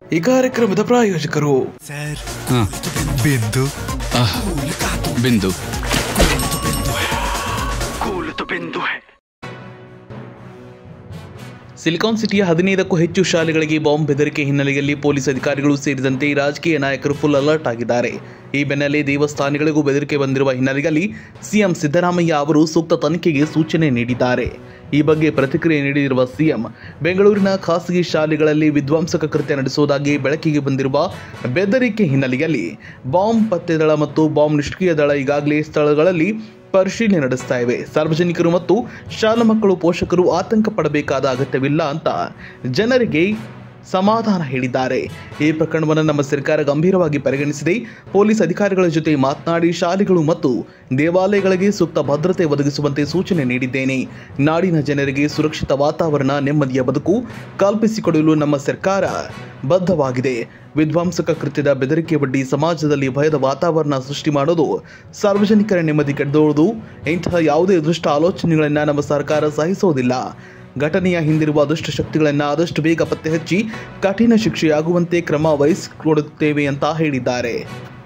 ಈ ಕಾರ್ಯಕ್ರಮದ ಪ್ರಾಯೋಜಕರು ಸರ್ ಹಾ. ಬಿಂದು ಆಹ್, ಬಿಂದು ಸಿಲಿಕಾನ್ ಸಿಟಿಯ ಹದಿನೈದಕ್ಕೂ ಹೆಚ್ಚು ಶಾಲೆಗಳಿಗೆ ಬಾಂಬ್ ಬೆದರಿಕೆ ಹಿನ್ನೆಲೆಯಲ್ಲಿ ಪೊಲೀಸ್ ಅಧಿಕಾರಿಗಳು ಸೇರಿದಂತೆ ರಾಜಕೀಯ ನಾಯಕರು ಫುಲ್ ಅಲರ್ಟ್ ಆಗಿದ್ದಾರೆ ಈ ಬೆನ್ನಲ್ಲೇ ದೇವಸ್ಥಾನಗಳಿಗೂ ಬೆದರಿಕೆ ಬಂದಿರುವ ಹಿನ್ನೆಲೆಯಲ್ಲಿ ಸಿಎಂ ಸಿದ್ದರಾಮಯ್ಯ ಅವರು ಸೂಕ್ತ ತನಿಖೆಗೆ ಸೂಚನೆ ನೀಡಿದ್ದಾರೆ ಈ ಬಗ್ಗೆ ಪ್ರತಿಕ್ರಿಯೆ ನೀಡಿರುವ ಸಿಎಂ ಬೆಂಗಳೂರಿನ ಖಾಸಗಿ ಶಾಲೆಗಳಲ್ಲಿ ವಿಧ್ವಂಸಕ ಕೃತ್ಯ ನಡೆಸುವುದಾಗಿ ಬೆಳಕಿಗೆ ಬಂದಿರುವ ಬೆದರಿಕೆ ಹಿನ್ನೆಲೆಯಲ್ಲಿ ಬಾಂಬ್ ಪತ್ತೆ ದಳ ಮತ್ತು ಬಾಂಬ್ ನಿಷ್ಕ್ರಿಯ ದಳ ಈಗಾಗಲೇ ಸ್ಥಳಗಳಲ್ಲಿ ಪರಿಶೀಲನೆ ನಡೆಸ್ತಾ ಇವೆ ಸಾರ್ವಜನಿಕರು ಮತ್ತು ಶಾಲಾ ಮಕ್ಕಳು ಪೋಷಕರು ಆತಂಕ ಪಡಬೇಕಾದ ಅಗತ್ಯವಿಲ್ಲ ಅಂತ ಜನರಿಗೆ ಸಮಾಧಾನ ಹೇಳಿದ್ದಾರೆ ಈ ಪ್ರಕರಣವನ್ನು ನಮ್ಮ ಸರ್ಕಾರ ಗಂಭೀರವಾಗಿ ಪರಿಗಣಿಸಿದೆ ಪೊಲೀಸ್ ಅಧಿಕಾರಿಗಳ ಜೊತೆ ಮಾತನಾಡಿ ಶಾಲೆಗಳು ಮತ್ತು ದೇವಾಲಯಗಳಿಗೆ ಸೂಕ್ತ ಭದ್ರತೆ ಒದಗಿಸುವಂತೆ ಸೂಚನೆ ನೀಡಿದ್ದೇನೆ ನಾಡಿನ ಜನರಿಗೆ ಸುರಕ್ಷಿತ ವಾತಾವರಣ ನೆಮ್ಮದಿಯ ಬದುಕು ಕಲ್ಪಿಸಿಕೊಡಲು ನಮ್ಮ ಸರ್ಕಾರ ಬದ್ಧವಾಗಿದೆ ವಿಧ್ವಂಸಕ ಕೃತ್ಯದ ಬೆದರಿಕೆ ಒಡ್ಡಿ ಸಮಾಜದಲ್ಲಿ ಭಯದ ವಾತಾವರಣ ಸೃಷ್ಟಿ ಮಾಡೋದು ಸಾರ್ವಜನಿಕರ ನೆಮ್ಮದಿ ಕೆಡ್ದೋದು ಇಂತಹ ಯಾವುದೇ ದುಷ್ಟ ಆಲೋಚನೆಗಳನ್ನು ನಮ್ಮ ಸರ್ಕಾರ ಸಹಿಸೋದಿಲ್ಲ ಘಟನೆಯ ಹಿಂದಿರುವ ದುಷ್ಟ ಶಕ್ತಿಗಳನ್ನು ಆದಷ್ಟು ಬೇಗ ಪತ್ತೆ ಹಚ್ಚಿ ಕಠಿಣ ಶಿಕ್ಷೆಯಾಗುವಂತೆ ಕ್ರಮ ವಹಿಸಿಕೊಡುತ್ತೇವೆ ಅಂತ ಹೇಳಿದ್ದಾರೆ